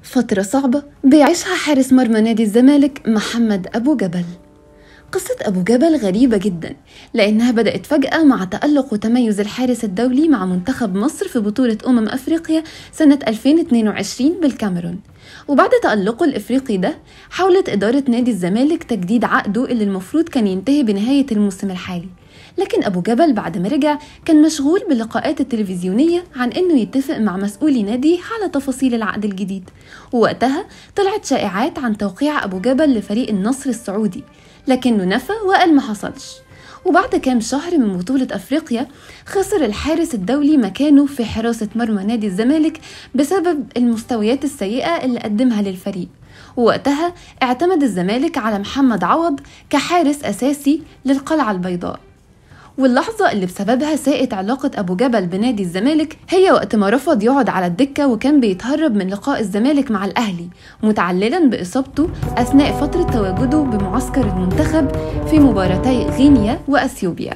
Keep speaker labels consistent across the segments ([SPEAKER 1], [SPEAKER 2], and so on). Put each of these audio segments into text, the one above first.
[SPEAKER 1] فترة صعبة بيعيشها حارس مرمى نادي الزمالك محمد أبو جبل قصة أبو جبل غريبة جدا لأنها بدأت فجأة مع تألق وتميز الحارس الدولي مع منتخب مصر في بطولة أمم أفريقيا سنة 2022 بالكاميرون وبعد تألقه الإفريقي ده حاولت إدارة نادي الزمالك تجديد عقده اللي المفروض كان ينتهي بنهاية الموسم الحالي لكن أبو جبل بعد ما رجع كان مشغول باللقاءات التلفزيونية عن إنه يتفق مع مسؤولي ناديه على تفاصيل العقد الجديد ووقتها طلعت شائعات عن توقيع أبو جبل لفريق النصر السعودي لكنه نفى وقال ما حصلش وبعد كام شهر من بطولة أفريقيا خسر الحارس الدولي مكانه في حراسة مرمى نادي الزمالك بسبب المستويات السيئة اللي قدمها للفريق ووقتها اعتمد الزمالك على محمد عوض كحارس أساسي للقلعة البيضاء واللحظة اللي بسببها ساءت علاقة أبو جبل بنادي الزمالك هي وقت ما رفض يقعد على الدكة وكان بيتهرب من لقاء الزمالك مع الأهلي متعللا بإصابته أثناء فترة تواجده بمعسكر المنتخب في مباراتي غينيا وأثيوبيا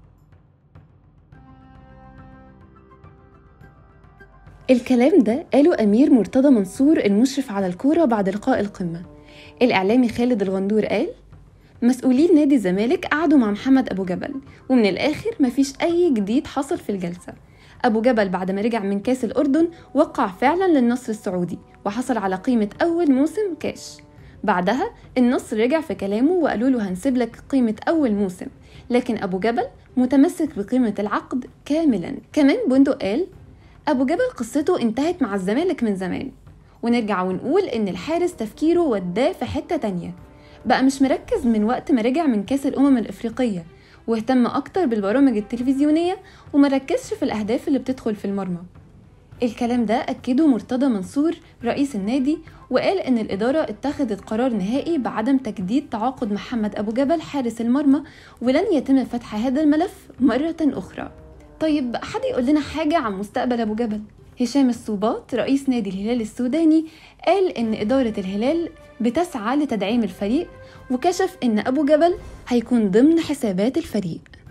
[SPEAKER 1] الكلام ده قاله أمير مرتضى منصور المشرف على الكورة بعد لقاء القمة الإعلامي خالد الغندور قال مسؤولين نادي الزمالك قعدوا مع محمد أبو جبل ومن الآخر مفيش أي جديد حصل في الجلسة أبو جبل بعد ما رجع من كاس الأردن وقع فعلا للنصر السعودي وحصل على قيمة أول موسم كاش بعدها النصر رجع في كلامه وقالوا له هنسيب لك قيمة أول موسم لكن أبو جبل متمسك بقيمة العقد كاملا كمان بندق قال أبو جبل قصته انتهت مع الزمالك من زمان ونرجع ونقول إن الحارس تفكيره وداه في حتة تانية بقى مش مركز من وقت ما رجع من كاس الأمم الإفريقية واهتم أكتر بالبرامج التلفزيونية ومركزش في الأهداف اللي بتدخل في المرمى الكلام ده أكده مرتضى منصور رئيس النادي وقال إن الإدارة اتخذت قرار نهائي بعدم تجديد تعاقد محمد أبو جبل حارس المرمى ولن يتم فتح هذا الملف مرة أخرى طيب حد يقول لنا حاجة عن مستقبل أبو جبل هشام الصوباط رئيس نادي الهلال السوداني قال إن إدارة الهلال بتسعى لتدعيم الفريق وكشف إن أبو جبل هيكون ضمن حسابات الفريق